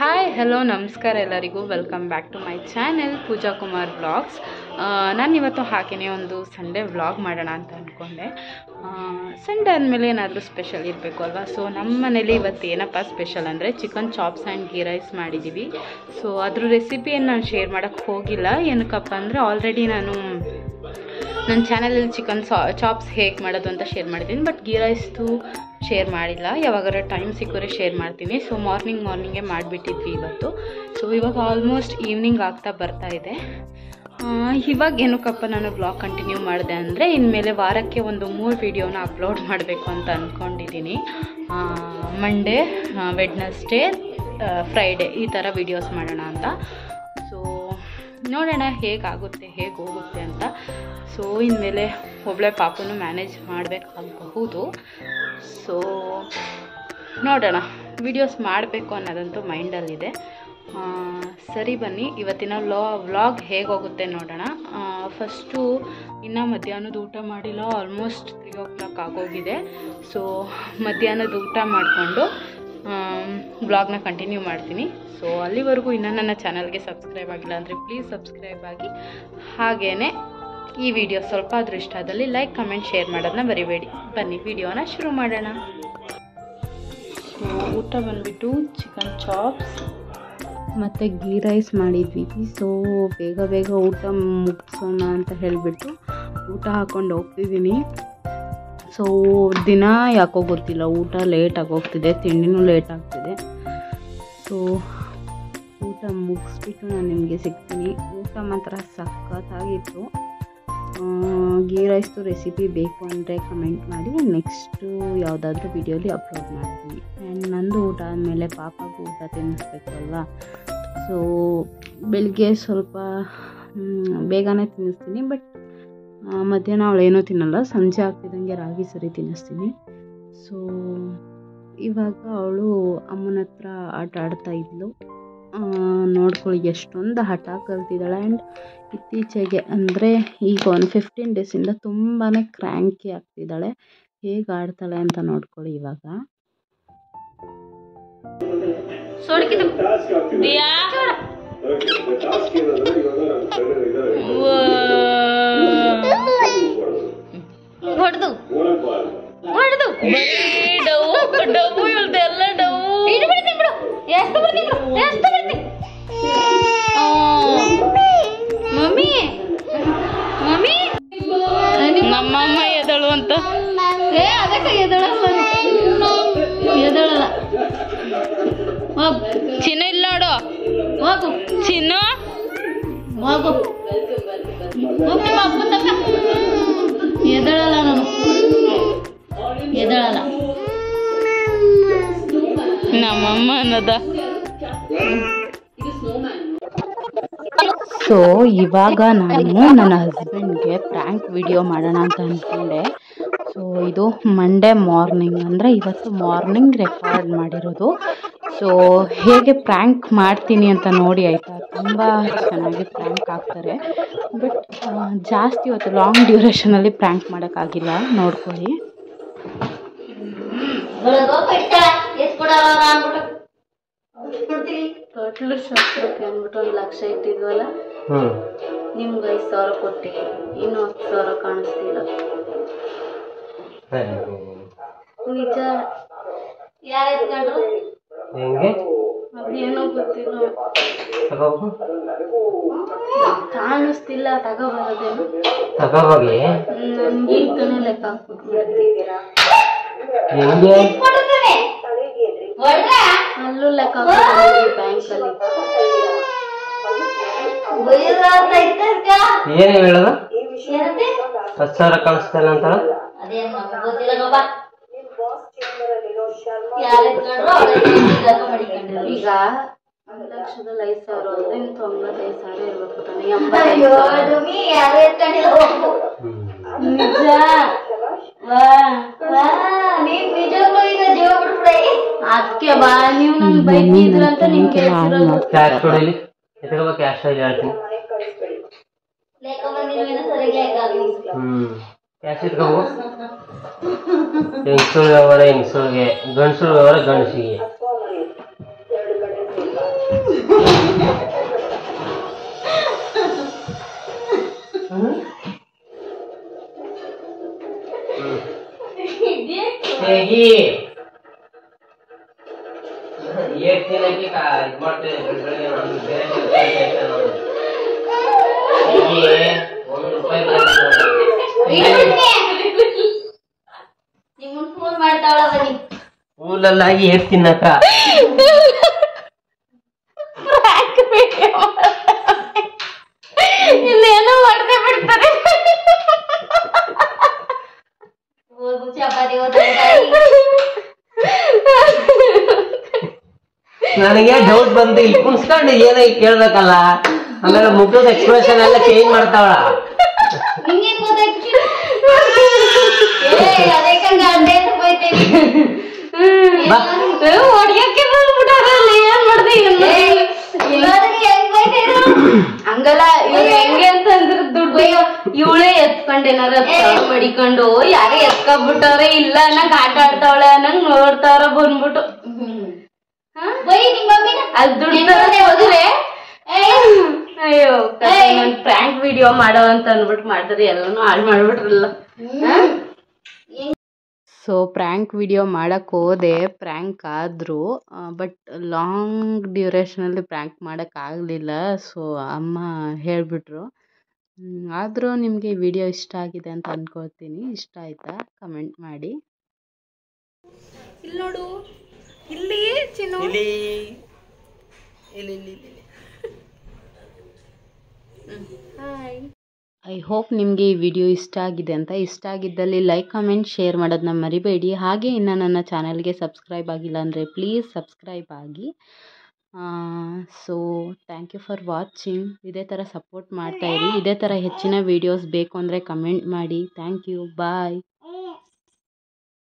Hi hello ನಮಸ್ಕಾರ ಎಲ್ಲರಿಗೂ welcome back to my channel Pooja Kumar vlogs ನಾನು ಇವತ್ತು ಹಾಗೆಯೇ ಒಂದು ಸಂಡೇ ವ್ಲಾಗ್ ಮಾಡೋಣ ಅಂತ ಅಂದ್ಕೊಂಡೆ ಸಂಡೇ ಆದಮೇಲೆ ಏನಾದರೂ ಸ್ಪೆಷಲ್ ಇರಬೇಕು ಅಲ್ವಾ ಸೊ ನಮ್ಮ ಮನೇಲಿ ಇವತ್ತು ಏನಪ್ಪ ಸ್ಪೆಷಲ್ ಅಂದರೆ chicken chops and ghee rice ಮಾಡಿದ್ದೀವಿ ಸೊ ಅದ್ರ ರೆಸಿಪಿಯನ್ನು ನಾನು ಶೇರ್ ಮಾಡೋಕ್ಕೆ ಹೋಗಿಲ್ಲ ಏನಕ್ಕಪ್ಪ ಅಂದರೆ ಆಲ್ರೆಡಿ ನಾನು ನನ್ನ ಚಾನಲಲ್ಲಿ ಚಿಕನ್ ಸಾ ಚಾಪ್ಸ್ ಹೇಗೆ ಮಾಡೋದು ಅಂತ ಶೇರ್ ಮಾಡಿದ್ದೀನಿ ಬಟ್ ಗೀ ರೈಸ್ದು ಶೇರ್ ಮಾಡಿಲ್ಲ ಯಾವಾಗಾರ ಟೈಮ್ ಸಿಕ್ಕರೆ ಶೇರ್ ಮಾಡ್ತೀನಿ ಸೊ ಮಾರ್ನಿಂಗ್ ಮಾರ್ನಿಂಗೇ ಮಾಡಿಬಿಟ್ಟಿದ್ವಿ ಇವತ್ತು ಸೊ ಇವಾಗ ಆಲ್ಮೋಸ್ಟ್ ಈವ್ನಿಂಗ್ ಆಗ್ತಾ ಬರ್ತಾ ಇದೆ ಆ, ಇವಾಗ ಏನಕ್ಕಪ್ಪ ನಾನು ಬ್ಲಾಗ್ ಕಂಟಿನ್ಯೂ ಮಾಡಿದೆ ಅಂದರೆ ಇನ್ಮೇಲೆ ವಾರಕ್ಕೆ ಒಂದು ಮೂರು ವೀಡಿಯೋನ ಅಪ್ಲೋಡ್ ಮಾಡಬೇಕು ಅಂತ ಅಂದ್ಕೊಂಡಿದ್ದೀನಿ ಮಂಡೇ ವೆಡ್ನಸ್ಡೇ ಫ್ರೈಡೇ ಈ ಥರ ವೀಡಿಯೋಸ್ ಮಾಡೋಣ ಅಂತ ಸೊ ನೋಡೋಣ ಹೇಗಾಗುತ್ತೆ ಹೇಗೆ ಹೋಗುತ್ತೆ ಅಂತ ಸೊ ಇನ್ಮೇಲೆ ಒಬ್ಬಳೆ ಪಾಪನು ಮ್ಯಾನೇಜ್ ಮಾಡಬೇಕಾಗಬಹುದು ಸೊ ನೋಡೋಣ ವಿಡಿಯೋಸ್ ಮಾಡಬೇಕು ಅನ್ನೋದಂತೂ ಮೈಂಡಲ್ಲಿದೆ ಆ, ಸರಿ ಬನ್ನಿ ಇವತ್ತಿನ ವ್ಲಾ ವ್ಲಾಗ್ ಹೇಗೆ ಹೋಗುತ್ತೆ ನೋಡೋಣ ಫಸ್ಟು ಇನ್ನು ಮಧ್ಯಾಹ್ನದ ಊಟ ಮಾಡಿಲ್ಲ ಆಲ್ಮೋಸ್ಟ್ ತ್ರೀ ಓ ಕ್ಲಾಕ್ ಆಗೋಗಿದೆ ಸೊ ಮಧ್ಯಾಹ್ನದ ಊಟ ಮಾಡಿಕೊಂಡು ಬ್ಲಾಗ್ನ ಕಂಟಿನ್ಯೂ ಮಾಡ್ತೀನಿ ಸೊ ಅಲ್ಲಿವರೆಗೂ ಇನ್ನೂ ನನ್ನ ಚಾನಲ್ಗೆ ಸಬ್ಸ್ಕ್ರೈಬ್ ಆಗಿಲ್ಲ ಅಂದರೆ ಪ್ಲೀಸ್ ಸಬ್ಸ್ಕ್ರೈಬ್ ಆಗಿ ಹಾಗೆಯೇ ಈ ವಿಡಿಯೋ ಸ್ವಲ್ಪ ಆದರೂ ಇಷ್ಟ ಆದಲ್ಲಿ ಲೈಕ್ ಕಮೆಂಟ್ ಶೇರ್ ಮಾಡೋದನ್ನ ಬರಿಬೇಡಿ ಬನ್ನಿ ವಿಡಿಯೋನ ಶುರು ಮಾಡೋಣ ಸೊ ಊಟ ಬಂದುಬಿಟ್ಟು ಚಿಕನ್ ಚಾಪ್ಸ್ ಮತ್ತು ಗೀ ರೈಸ್ ಮಾಡಿದ್ವಿ ಸೊ ಬೇಗ ಬೇಗ ಊಟ ಮುಗಿಸೋಣ ಅಂತ ಹೇಳಿಬಿಟ್ಟು ಊಟ ಹಾಕ್ಕೊಂಡು ಹೋಗ್ತಿದ್ದೀನಿ ಸೊ ದಿನ ಯಾಕೋ ಗೊತ್ತಿಲ್ಲ ಊಟ ಲೇಟ್ ಆಗೋಗ್ತಿದೆ ತಿಂಡಿನೂ ಲೇಟ್ ಆಗ್ತಿದೆ ಸೊ ಊಟ ಮುಗಿಸ್ಬಿಟ್ಟು ನಾನು ನಿಮಗೆ ಸಿಗ್ತೀನಿ ಊಟ ಮಾತ್ರ ಸಖತ್ತಾಗಿತ್ತು ಆ, ಗೀ ರೈಸ್ದು ರೆಸಿಪಿ ಬೇಕು ಅಂದರೆ ಕಮೆಂಟ್ ಮಾಡಿ ನೆಕ್ಸ್ಟು ಯಾವುದಾದ್ರೂ ವಿಡಿಯೋಲಿ ಅಪ್ಲೋಡ್ ಮಾಡ್ತೀನಿ ಆ್ಯಂಡ್ ನಂದು ಊಟ ಆದಮೇಲೆ ಪಾಪಗೂ ಊಟ ತಿನ್ನಿಸ್ಬೇಕಲ್ವಾ ಸೊ ಬೆಳಿಗ್ಗೆ ಸ್ವಲ್ಪ ಮ್, ಬೇಗನೆ ತಿನ್ನಿಸ್ತೀನಿ ಬಟ್ ಮಧ್ಯಾಹ್ನ ಅವಳು ಏನೂ ತಿನ್ನಲ್ಲ ಸಂಜೆ ಆಗ್ತಿದ್ದಂಗೆ ರಾಗಿ ಸರಿ ತಿನ್ನಿಸ್ತೀನಿ ಸೊ ಇವಾಗ ಅವಳು ಅಮ್ಮನ ಹತ್ರ ಆಟ ಆಡ್ತಾ ಇದ್ಲು ಆ, ನೋಡ್ಕೊಳ್ಳಿ ಎಷ್ಟೊಂದು ಹಠ ಕಲ್ತಿದ್ದಾಳೆ ಆ್ಯಂಡ್ ಇತ್ತೀಚೆಗೆ ಅಂದರೆ ಈಗ ಒಂದು ಫಿಫ್ಟೀನ್ ಡೇಸಿಂದ ತುಂಬಾ ಕ್ರ್ಯಾಂಕಿ ಆಗ್ತಿದ್ದಾಳೆ ಹೇಗೆ ಆಡ್ತಾಳೆ ಅಂತ ನೋಡ್ಕೊಳ್ಳಿ ಇವಾಗ ಹೊಡೆದು ಹೊಡೆದು ಬರೀ ಡವು ಡವು ಇಳ್ದೆಲ್ಲ ಡವು ಇಡು ಬಿಡ್ತೀನಿ ಬಿಡು ಎಷ್ಟು ಬಿಡ್ತೀನಿ ಬಿಡು ಎಷ್ಟು ಬಿಡ್ತೀನಿ ಮಮ್ಮಿ ಮಮ್ಮಿ ನಮ್ಮಮ್ಮ ಎದಳು ಅಂತ ಏ ಅದಕ್ಕೆ ಎದಳಲ್ಲ ಎದಳಲ್ಲ ಹೋಗು ಚಿನ್ನ ಇಲ್ಲ ನೋಡು ಹೋಗು ಚಿನ್ನು ಹೋಗು ಹೋಗ್ ನಿಮ್ಮ ಅಪ್ಪನ ತಕ್ಕ ಎದಳಲ್ಲ ನಾನು ಎದಳಲ್ಲ ನಮ್ಮಮ್ಮ ಅನ್ನೋದ ಸೊ ಇವಾಗ ನಾನು ನನ್ನ ಹಸ್ಬೆಂಡ್ಗೆ ಪ್ರ್ಯಾಂಕ್ ವಿಡಿಯೋ ಮಾಡೋಣ ಅಂತ ಅಂದ್ಕೊಂಡೆ ಸೊ ಇದು ಮಂಡೇ ಮಾರ್ನಿಂಗ್ ಅಂದರೆ ಇವತ್ತು ಮಾರ್ನಿಂಗ್ ರೆಕಾರ್ಡ್ ಮಾಡಿರೋದು ಸೊ ಹೇಗೆ ಪ್ರ್ಯಾಂಕ್ ಮಾಡ್ತೀನಿ ಅಂತ ನೋಡಿ ಆಯಿತಾ ತುಂಬ ಚೆನ್ನಾಗಿ ಪ್ರ್ಯಾಂಕ್ ಆಗ್ತಾರೆ ಬಟ್ ಜಾಸ್ತಿ ಹೊತ್ತು ಲಾಂಗ್ ಡ್ಯೂರೇಷನಲ್ಲಿ ಪ್ರ್ಯಾಂಕ್ ಮಾಡೋಕ್ಕಾಗಿಲ್ಲ ನೋಡ್ಕೊಳ್ಳಿ ತೊಟ್ಲು ಶಾಸ್ತ್ರಕ್ಕೆ ಅಂದ್ಬಿಟ್ಟು ಒಂದು ಲಕ್ಷ ಇಟ್ಟಿದ್ವಲ್ಲ ನಿಮ್ಗೆ ಐದು ಸಾವಿರ ಕೊಟ್ಟಿ ಇನ್ನು ಹತ್ತು ಸಾವಿರ ಕಾಣಿಸ್ತಿಲ್ಲ ನಿಜ ಯಾರು ಎತ್ಕೊಂಡ್ರು ಹೆಂಗೆ ಅದೇನೋ ಗೊತ್ತಿಲ್ಲ ತಗೋಬು ಕಾಣಿಸ್ತಿಲ್ಲ ತಗೋಬರೋದೇನು ತಗೋಬೋಗಿ ನನ್ಗೆ ಈಗ ತಾನೇ ಲೆಕ್ಕ ಹಾಕ್ಬಿಟ್ಬಿಟ್ಟಿದ್ದೀರಾ ಹೆಂಗೆ ಅಲ್ಲೂ ಲೆಕ್ಕ ಹಾಕ್ಬಿಟ್ಟಿದ್ದೀವಿ ಬ್ಯಾಂಕಲ್ಲಿ ಏನು ಹೇಳೋದು ಹತ್ತು ಸಾವಿರ ಕಳಿಸ್ತಲ್ಲ ಅಂತ ಈಗ ಒಂದು ಲಕ್ಷದಲ್ಲಿ ಐದು ಸಾವಿರ ಅಂದ್ರೆ ಇನ್ನು ತೊಂಬತ್ತೈದು ಸಾವಿರ ಇರ್ಬೇಕು ತಾನೆ ಎಂಬತ್ತೈದು ಸಾವಿರ ನಿಜ ಅದಕ್ಕೆ ಬಾ ನೀವು ನನ್ ಬೈತಿದ್ರ ಅಂತ ನಿಮ್ ಕೇಳ್ತಿರಲ್ಲ ಕ್ಯಾಶ್ ಕೊಡಿಲಿ ಎತ್ಕೋಬೇಕು ಕ್ಯಾಶ್ ಇಲ್ಲಿ ಹೇಳ್ತೀನಿ ಹ್ಞೂ ಕ್ಯಾಶ್ ಎತ್ಕೋಬೇಕು ಹೆಂಗಸರು ವ್ಯವಹಾರ ಹೆಂಗಸರಿಗೆ ಗಂಡಸರು ವ್ಯವಹಾರ ಗಂಡಸಿಗೆ ತಂಗಿ ಏಟ್ ದಿನಕ್ಕೆ ಕಾ- ಇದ್ ಮಾಡ್ತೇವೆ ಬೆಳಗ್ಗೆ ನಾನು ಬೇರೆ ಕೆಲ್ಸ ಐತೆ ನಾನು. ತಂಗಿ, ಒಂದ್ ರೂಪಾಯಿ ನಿಮ್ಮನ್ ಫೋನ್ ಮಾಡ್ತಾಳ ಬನ್ನಿ ಕೂಲಲ್ಲಾಗಿ ಏಟ್ ತಿನ್ನಕ ಇನ್ನೇನೋ ಮಾಡ್ದೆ ಬಿಡ್ತಾರೆ ಹೋಗು ಚಪಾತಿ ನನಗೆ ಡೌಟ್ ಬಂತು ಇಲ್ಲಿ ಕುಣ್ಸ್ಕೊಂಡು ಏನೋ ಈಗ ಕೇಳ್ಬೇಕಲ್ಲ ಆಮೇಲೆ ಮುಖದ ಎಕ್ಸ್ಪ್ರೆಷನ್ ಎಲ್ಲ ಚೇಂಜ್ ಮಾಡ್ತಾವಳ ನಿಂಗೇನ್ ಗೊತ್ತಾಯ್ತು ಏ ಅದಕ್ಕಂಗ ಅಡ್ಡೆ ಅಂತ ಬೈತೇನಿ ಬಾ ಹೊಡಿಯಕ್ಕೆ ಬಂದ್ಬಿಟ್ಟಾರಲ್ಲ ಏನ್ ಮಾಡ್ದೆ ಏನ್ ಮಾಡ್ದೆ? ಇವಾದ್ರಿಗೆ ಹೆಂಗ್ ಬೈತೀರ ಹಂಗಲ್ಲ ಇವಾಗ ಹೆಂಗೆ ಅಂತ ಅಂದ್ರೆ ದುಡ್ಡು ಇವಳೇ ಎತ್ಕೊಂಡ್ ಏನಾರ ತಗೊಂಡ್ ಮಡಿಕೊಂಡು ಯಾರೇ ಎತ್ಕೊಂಡ್ಬಿಟ್ಟವ್ರೆ ಇಲ್ಲ ಅನ್ನಂಗ್ ಆಟ ಆಡ್ತಾವಳೆ ಅನ್ನಂಗ್ ನೋಡ್ತಾವ್ರ ಬಂದ್ಬಿಟ್ಟು ಬೈ ನಿಮ್ ಮಮ್ಮಿನ ಅದ್ ದುಡ್ಡು ಹೋದ್ರೆ ಅಯ್ಯೋ ನನ್ ಪ್ರ್ಯಾಂಕ್ ವಿಡಿಯೋ ಮಾಡೋ ಅಂತ ಅಂದ್ಬಿಟ್ಟು ಮಾಡಿದ್ರೆ ಎಲ್ಲಾನು ಹಾಳು ಮಾಡ್ಬಿಟ್ರಲ್ಲ ಸೊ ಪ್ರ್ಯಾಂಕ್ ವಿಡಿಯೋ ಮಾಡಕ್ಕೆ ಹೋದೆ ಪ್ರ್ಯಾಂಕ್ ಆದರೂ ಬಟ್ ಲಾಂಗ್ ಡ್ಯೂರೇಷನಲ್ಲಿ ಪ್ರ್ಯಾಂಕ್ ಮಾಡೋಕ್ಕಾಗಲಿಲ್ಲ ಸೊ ಅಮ್ಮ ಹೇಳಿಬಿಟ್ರು ಆದರೂ ನಿಮಗೆ ಈ ವಿಡಿಯೋ ಇಷ್ಟ ಆಗಿದೆ ಅಂತ ಅಂದ್ಕೊಳ್ತೀನಿ ಇಷ್ಟ ಆಯಿತಾ ಕಮೆಂಟ್ ಮಾಡಿ ಇಲ್ಲಿ ನೋಡು ಇಲ್ಲಿ ಚಿನ್ನು ಐ ಹೋಪ್ ನಿಮಗೆ ಈ ವಿಡಿಯೋ ಇಷ್ಟ ಆಗಿದೆ ಅಂತ ಇಷ್ಟ ಆಗಿದ್ದಲ್ಲಿ ಲೈಕ್ ಕಮೆಂಟ್ ಶೇರ್ ಮಾಡೋದನ್ನ ಮರಿಬೇಡಿ ಹಾಗೆ ಇನ್ನು ನನ್ನ ಚಾನಲ್ಗೆ ಸಬ್ಸ್ಕ್ರೈಬ್ ಆಗಿಲ್ಲ ಅಂದರೆ ಪ್ಲೀಸ್ ಸಬ್ಸ್ಕ್ರೈಬ್ ಆಗಿ so thank you for watching ಇದೇ ಥರ ಸಪೋರ್ಟ್ ಮಾಡ್ತಾಯಿರಿ ಇದೇ ಥರ ಹೆಚ್ಚಿನ ವೀಡಿಯೋಸ್ ಬೇಕು ಅಂದರೆ ಕಮೆಂಟ್ ಮಾಡಿ ಥ್ಯಾಂಕ್ ಯು ಬಾಯ್